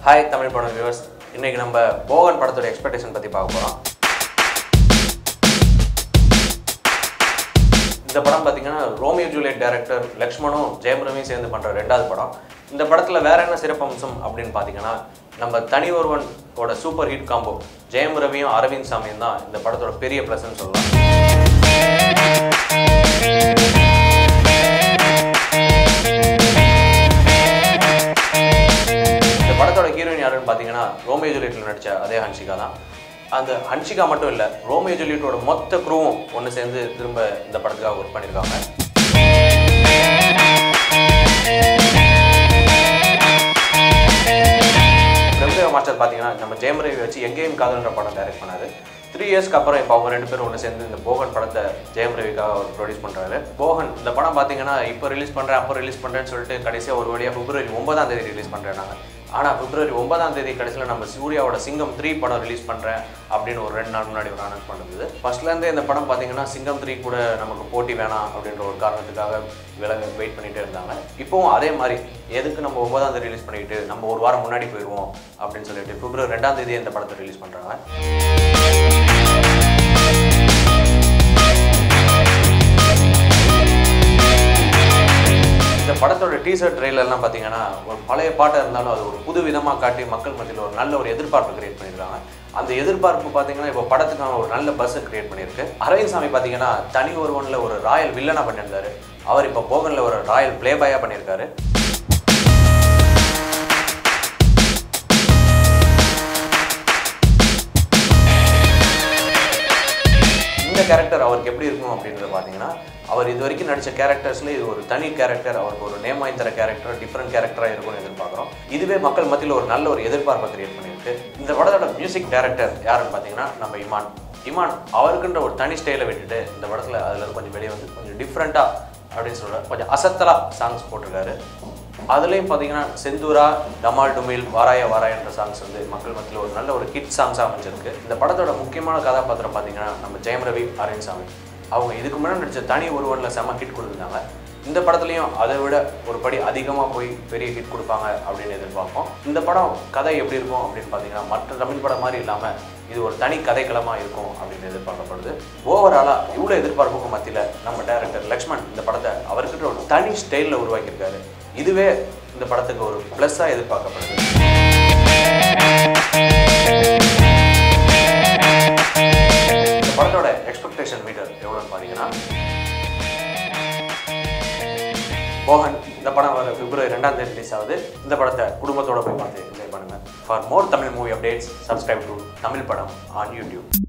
hi Tamil படம் viewers இன்னைக்கு நம்ம போகன் படத்தோட எக்ஸ்பெக்டேஷன் பற்றி பார்க்க போகிறோம் இந்த படம் பார்த்தீங்கன்னா ரோமியோ ஜூலியட் டைரக்டர் லக்ஷ்மணும் ஜெயம் ரவியும் சேர்ந்து பண்ணுற ரெண்டாவது படம் இந்த படத்தில் வேற என்ன சிறப்பம்சம் அப்படின்னு பார்த்தீங்கன்னா நம்ம தனி ஒருவனோட சூப்பர் ஹிட் காம்போ ஜெயம் ரவியும் அரவிந்த் சாமியும் தான் இந்த படத்தோட பெரிய ப்ளஸ்ன்னு சொல்லலாம் இந்த படத்தோட ஹீரோயின் யாருன்னு பார்த்தீங்கன்னா ரோமியோ ஜூலியட்டில் நடித்த அதே ஹன்ஷிகா தான் அந்த ஹன்ஷிகா மட்டும் இல்லை ரோமியோ ஜூலியட்டோட மொத்த குரூவும் ஒன்று சேர்ந்து திரும்ப இந்த படத்துக்காக ஒர்க் பண்ணியிருக்காங்க பிரபுதேவ மாஸ்டர் பார்த்தீங்கன்னா நம்ம ஜெயம் ரவி வச்சு எங்கேயும் காதல்ன்ற படம் டைரக்ட் பண்ணாரு த்ரீ இயர்ஸ்க்கு அப்புறம் இப்போ அவங்க ரெண்டு பேரும் ஒன்று சேர்ந்து இந்த போகன் படத்தை ஜெயம் ரவிக்காக அவர் ப்ரொடியூஸ் பண்ணுறாரு போகன் இந்த படம் பார்த்தீங்கன்னா இப்போ ரிலீஸ் பண்ணுறேன் அப்போ ரிலீஸ் பண்ணுறேன்னு சொல்லிட்டு கடைசியாக ஒரு வழியாக பிப்ரவரி ஒன்பதாம் தேதி ரிலீஸ் பண்ணுறேன் நாங்கள் ஆனால் பிப்ரவரி ஒன்பதாம் தேதி கடைசியில் நம்ம சூர்யாவோட சிங்கம் த்ரீ படம் ரிலீஸ் பண்ணுறேன் அப்படின்னு ஒரு ரெண்டு நாள் முன்னாடி ஒரு அனௌன்ஸ்மெண்ட் இருந்தது ஃபர்ஸ்ட்லேருந்தே இந்த படம் பார்த்தீங்கன்னா சிங்கம் த்ரீ கூட நமக்கு போட்டி வேணாம் அப்படின்ற ஒரு காரணத்துக்காக விலக வெயிட் பண்ணிகிட்டே இருந்தாங்க இப்போவும் அதே மாதிரி எதுக்கு நம்ம ஒன்பதாம் தேதி ரிலீஸ் பண்ணிட்டு நம்ம ஒரு வாரம் முன்னாடி போயிடுவோம் அப்படின்னு சொல்லிட்டு பிப்ரவரி ரெண்டாம் தேதி இந்த படத்தை ரிலீஸ் பண்ணுறாங்க இந்த படத்தோட டீசர் ட்ரெயிலர்லாம் பார்த்தீங்கன்னா ஒரு பழைய பாட்டாக இருந்தாலும் அது ஒரு புது விதமாக காட்டி மக்கள் மத்தியில் ஒரு நல்ல ஒரு எதிர்பார்ப்பு கிரியேட் பண்ணியிருக்காங்க அந்த எதிர்பார்ப்பு பார்த்தீங்கன்னா இப்போ படத்துக்கான ஒரு நல்ல பஸ்ஸை கிரியேட் பண்ணியிருக்கு அரவிந்த் சாமி பார்த்தீங்கன்னா தனி ஒருவனில் ஒரு ராயல் வில்லனாக பண்ணியிருந்தாரு அவர் இப்போ போகனில் ஒரு ராயல் ப்ளே பாயாக பண்ணியிருக்காரு இந்த கேரக்டர் அவருக்கு எப்படி இருக்கும் அப்படின்றத பார்த்தீங்கன்னா அவர் இது வரைக்கும் நடித்த கேரக்டர்ஸ்ல இது ஒரு தனி கேரக்டர் அவருக்கு ஒரு நேம் வாங்கி தர கேரக்டர் டிஃப்ரெண்ட் கேரக்டராக இருக்கும்னு எதிர்பார்க்குறோம் இதுவே மக்கள் மத்தியில் ஒரு நல்ல ஒரு எதிர்பார்ப்பை கிரியேட் பண்ணியிருக்கு இந்த படத்தோட மியூசிக் டைரக்டர் யாருன்னு பார்த்தீங்கன்னா நம்ம இமான் இமான் அவருக்குன்ற ஒரு தனி ஸ்டைலை விட்டுட்டு இந்த படத்தில் அதில் கொஞ்சம் வெளியே வந்து கொஞ்சம் டிஃப்ரெண்ட்டாக அப்படின்னு சொல்ல கொஞ்சம் அசத்தலா சாங்ஸ் போட்டிருக்காரு அதுலேயும் பார்த்தீங்கன்னா செந்தூரா டமால் டுமில் வாராய வாராய என்ற சாங்ஸ் வந்து மக்கள் மத்தியில் ஒரு நல்ல ஒரு ஹிட் சாங்ஸாக அமைஞ்சிருக்கு இந்த படத்தோட முக்கியமான கதாபாத்திரம் பார்த்தீங்கன்னா நம்ம ஜெயம் ரவி அரவிந்த் சாமி அவங்க இதுக்கு முன்னாடி நடிச்ச தனி ஒருவனில் செம்ம ஹிட் கொடுத்துருந்தாங்க இந்த படத்துலையும் அதை விட ஒரு படி அதிகமாக போய் பெரிய ஹிட் கொடுப்பாங்க அப்படின்னு எதிர்பார்ப்போம் இந்த படம் கதை எப்படி இருக்கும் அப்படின்னு பார்த்தீங்கன்னா மற்ற தமிழ் படம் மாதிரி இல்லாமல் இது ஒரு தனி கதைக்களமாக இருக்கும் அப்படின்னு எதிர்பார்க்கப்படுது ஓவராலாக இவ்வளோ எதிர்பார்ப்புக்கு மத்தியில் நம்ம டைரக்டர் லக்ஷ்மண் இந்த படத்தை அவர்கிட்ட ஒரு தனி ஸ்டைலில் உருவாக்கியிருக்காரு இதுவே இந்த படத்துக்கு ஒரு ப்ளஸ்ஸாக எதிர்பார்க்கப்படுது இந்த படத்தோட எக்ஸ்பெக்டேஷன் மீட்டர் எவ்வளோன்னு பார்த்தீங்கன்னா மோகன் இந்த படம் வர பிப்ரவரி ரெண்டாம் தேதி ரிலீஸ் ஆகுது இந்த படத்தை குடும்பத்தோட போய் பார்த்து என்ஜாய் பண்ணுங்க for more Tamil movie updates subscribe to Tamil Padam on YouTube